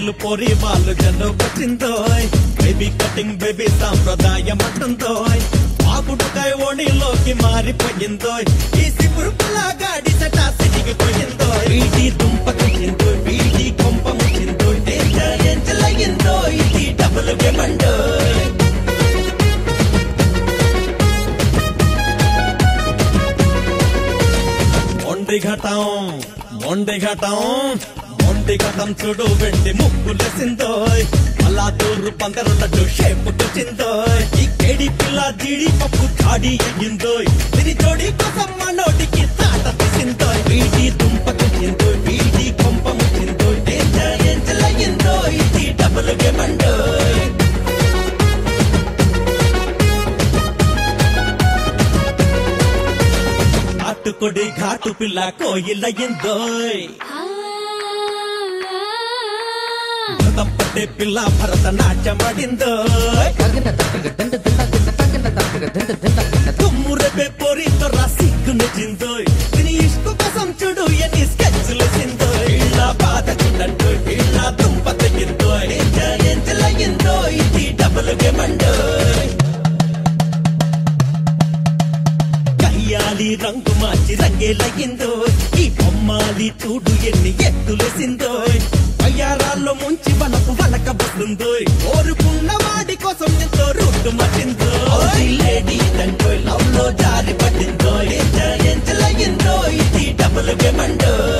style పోరి వాళ్ళు జనకొచ్చిందో baby cutting baby సాంప్రదాయం అంటుందో ఆకుడుకాయ ఓణిలోకి మారిపోయిందో ఈ సిపురుపులా గాడి సటా సిటికి పోయిందో వీటి దుంపకొచ్చిందో వీటి కొంప ముచ్చిందో డేంజర్ ఎంజల్ అయ్యిందో ఇది డబుల్ గేమండో మొండి ఘటం మొండి ఘటం మొండి ఘటం చూడు వెండి ముక్కులేసిందో అలా దూరు పందరున్నట్టు షేపుకొచ్చిందో ఈ కేడి పిల్ల జీడి పప్పు కాడి ఎగిందో తిని జోడి కోసం మా నోటికి తాట తీసిందో వీటి దుంపకొచ్చిందో వీటి కొంప ముచ్చిందో డేంజర్ ఎంజల్ అయ్యిందో ఇది డబుల్ గేమండో అట్టుకొడి ఘాటు పిల్ల కోయిలయ్యిందోయ్ పట్టే పిల్ల భరతనాట్యమాడిందో తుమ్మురెపే పొరితో రాసిగ్గు నచ్చిందో తిని ఇష్కు కోసం చూడు ఎన్ని స్కెచ్లు సిందో ఇళ్ళ బాధ చూడండు ఇళ్ళ దుంప తెగిందో ఎంజలయ్యిందో ఇది డబుల్ గేమండో కయ్యాలి రంగు మార్చి రంగేలయ్యిందో ఈ బొమ్మాలి చూడు ఎన్ని ఎత్తులేసిందో అయ్యారాల్లో ముంచి వనకు వనక బస్తుందో కోరుకున్న వాడి కోసం ఎంతో రూటు మట్టిందో లేడీ దండో లవ్ లో జారి పట్టిందో ఎంజలయ్యిందో ఇది డబుల్ గేమండో